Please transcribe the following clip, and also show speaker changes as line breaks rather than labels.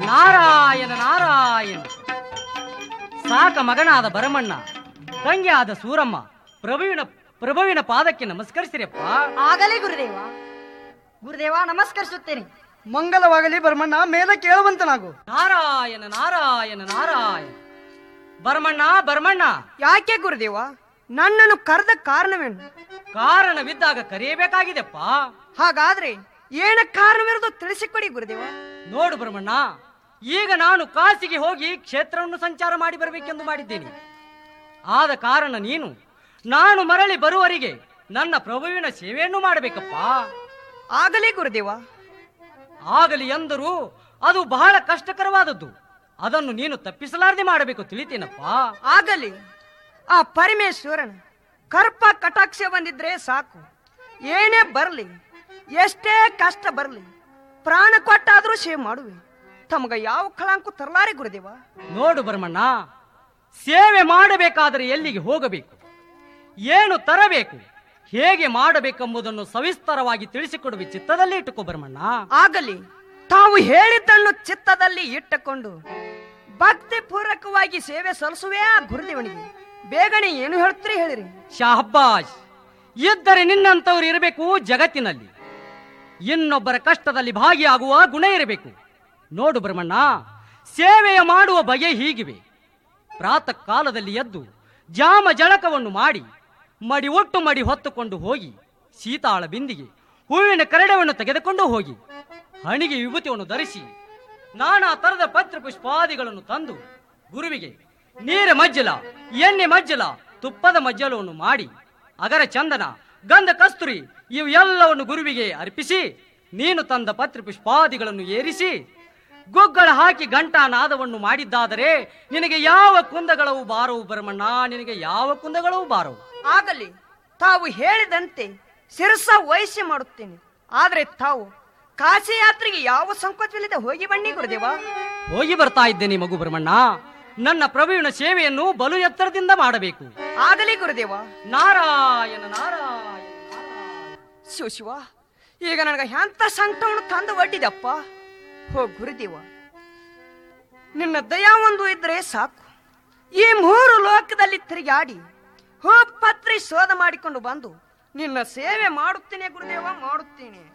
ನಾರಾಯಣ ನಾರಾಯಣ ಸಾಕ ಮಗನಾದ ಭರಮಣ್ಣ ತಂಗಿಯಾದ ಸೂರಮ್ಮ ಪ್ರಭುವಿನ ಪ್ರಭುವಿನ ಪಾದಕ್ಕೆ ನಮಸ್ಕರಿಸಿರಪ್ಪ
ಆಗಲೇ ಗುರುದೇವ ಗುರುದೇವ ನಮಸ್ಕರಿಸುತ್ತೇನೆ
ಮಂಗಲವಾಗಲಿ ಭರಮಣ್ಣ ಮೇಲೆ ಕೇಳುವಂತನಾಗು
ನಾರಾಯಣ ನಾರಾಯಣ ನಾರಾಯಣ ಭರಮಣ್ಣ ಭರಮಣ್ಣ
ಯಾಕೆ ಗುರುದೇವ ನನ್ನನ್ನು ಕರೆದ ಕಾರಣವೇನು
ಕಾರಣವಿದ್ದಾಗ ಕರೆಯಬೇಕಾಗಿದೆಪ್ಪ
ಹಾಗಾದ್ರೆ ಏನ ಕಾರಣವಿರೋದು ತಿಳಿಸಿಕೊಡಿ ಗುರುದೇವ
ನೋಡು ಭರಮಣ್ಣ ಈಗ ನಾನು ಕಾಸಿಗೆ ಹೋಗಿ ಕ್ಷೇತ್ರವನ್ನು ಸಂಚಾರ ಮಾಡಿ ಬರಬೇಕೆಂದು ಮಾಡಿದ್ದೇನೆ ಆದ ಕಾರಣ ನೀನು ನಾನು ಮರಳಿ ಬರುವವರೆಗೆ ನನ್ನ ಪ್ರಭುವಿನ ಸೇವೆಯನ್ನು ಮಾಡಬೇಕಪ್ಪ
ಆಗಲೇ ಗುರುದೇವ
ಆಗಲಿ ಎಂದರೂ ಅದು ಬಹಳ ಕಷ್ಟಕರವಾದದ್ದು ಅದನ್ನು ನೀನು ತಪ್ಪಿಸಲಾರದೆ ಮಾಡಬೇಕು ತಿಳಿತೇನಪ್ಪ
ಆಗಲಿ ಆ ಪರಮೇಶ್ವರನ ಕರ್ಪ ಕಟಾಕ್ಷ ಬಂದಿದ್ರೆ ಸಾಕು ಏನೇ ಬರಲಿ ಎಷ್ಟೇ ಕಷ್ಟ ಬರಲಿ ಪ್ರಾಣ ಕೊಟ್ಟಾದ್ರೂ ಸೇವೆ ಮಾಡುವೆ ತಮಗ ಯಾವ ಕಳಂಕು ತರಲಾರೆ ಗುರುದೇವ
ನೋಡು ಭರಮಣ್ಣ ಸೇವೆ ಮಾಡಬೇಕಾದರೆ ಎಲ್ಲಿಗೆ ಹೋಗಬೇಕು ಏನು ತರಬೇಕು ಹೇಗೆ ಮಾಡಬೇಕೆಂಬುದನ್ನು ಸವಿಸ್ತರವಾಗಿ ತಿಳಿಸಿಕೊಡುವೆ ಚಿತ್ತದಲ್ಲಿ ಇಟ್ಟುಕೋ ಭರಮಣ್ಣ
ಆಗಲಿ ತಾವು ಹೇಳಿದ್ದನ್ನು ಚಿತ್ತದಲ್ಲಿ ಇಟ್ಟುಕೊಂಡು ಭಕ್ತಿ ಪೂರ್ವಕವಾಗಿ ಸೇವೆ ಸಲ್ಲಿಸುವೆ ಆ ಗುರುದೇವನಿಗೆ ಬೇಗನೆ ಏನು ಹೇಳ್ತೀರಿ ಹೇಳಿರಿ
ಶಾಹಬ್ಬಾಜ್ ಇದ್ದರೆ ನಿನ್ನಂತವ್ರು ಇರಬೇಕು ಜಗತ್ತಿನಲ್ಲಿ ಇನ್ನೊಬ್ಬರ ಕಷ್ಟದಲ್ಲಿ ಭಾಗಿಯಾಗುವ ಗುಣ ಇರಬೇಕು ನೋಡು ಬ್ರಹ್ಮಣ್ಣ ಸೇವೆಯ ಮಾಡುವ ಬಗೆ ಹೀಗಿವೆ ಪ್ರಾತಃ ಕಾಲದಲ್ಲಿ ಎದ್ದು ಜಾಮ ಜಳಕವನ್ನು ಮಾಡಿ ಮಡಿ ಒಟ್ಟು ಮಡಿ ಹೊತ್ತುಕೊಂಡು ಹೋಗಿ ಸೀತಾಳ ಬಿಂದಿಗೆ ಹೂವಿನ ಕರಡವನ್ನು ತೆಗೆದುಕೊಂಡು ಹೋಗಿ ಹಣಿಗೆ ವಿಭೂತಿಯನ್ನು ಧರಿಸಿ ನಾನಾ ತರದ ಪತ್ರ ಪುಷ್ಪಾದಿಗಳನ್ನು ತಂದು ಗುರುವಿಗೆ ನೀರ ಮಜ್ಜಲ ಎಣ್ಣೆ ಮಜ್ಜಲ ತುಪ್ಪದ ಮಜ್ಜಲವನ್ನು ಮಾಡಿ ಅಗರ ಚಂದನ ಗಂಧ ಕಸ್ತೂರಿ ಇವು ಎಲ್ಲವನ್ನು ಗುರುವಿಗೆ ಅರ್ಪಿಸಿ ನೀನು ತಂದ ಪತ್ರ ಪುಷ್ಪಾದಿಗಳನ್ನು ಏರಿಸಿ ಗುಗ್ಗಳ ಹಾಕಿ ಘಂಟಾ ನಾದವನ್ನು ಮಾಡಿದ್ದಾದರೆ ನಿನಗೆ ಯಾವ ಕುಂದಗಳವು ಬಾರವು ಬರಮಣ್ಣ ನಿನಗೆ ಯಾವ ಕುಂದಗಳವು ಬಾರವು
ಆಗಲಿ ತಾವು ಹೇಳಿದಂತೆ ಶಿರಸ ವಹಿಸಿ ಮಾಡುತ್ತೇನೆ ಆದ್ರೆ ತಾವು ಕಾಶಿ ಯಾತ್ರೆಗೆ ಯಾವ ಸಂಕೋಚವಿಲ್ಲದೆ ಹೋಗಿ ಬನ್ನಿ ಗುರುದೇವ
ಹೋಗಿ ಬರ್ತಾ ಇದ್ದೇನೆ ಮಗು ಬ್ರಹ್ಮಣ್ಣ ನನ್ನ ಪ್ರಭುವಿನ ಸೇವೆಯನ್ನು ಬಲು ಎತ್ತರದಿಂದ ಮಾಡಬೇಕು
ಆಗಲಿ ಗುರುದೇವ
ನಾರಾಯಣ ನಾರಾಯಣ
ಶಿವ ಶಿವ ಈಗ ನನಗೆ ಎಂತ ಸಂಕಟವನ್ನು ತಂದು ಒಡ್ಡಿದಪ್ಪ ಹೋ ಗುರುದೇವ ನಿನ್ನ ದಯಾ ಒಂದು ಇದ್ರೆ ಸಾಕು ಈ ಮೂರು ಲೋಕದಲ್ಲಿ ತಿರುಗಾಡಿ ಹೋ ಪತ್ರಿ ಶೋಧ ಮಾಡಿಕೊಂಡು ಬಂದು ನಿನ್ನ ಸೇವೆ ಮಾಡುತ್ತೇನೆ ಗುರುದೇವ ಮಾಡುತ್ತೇನೆ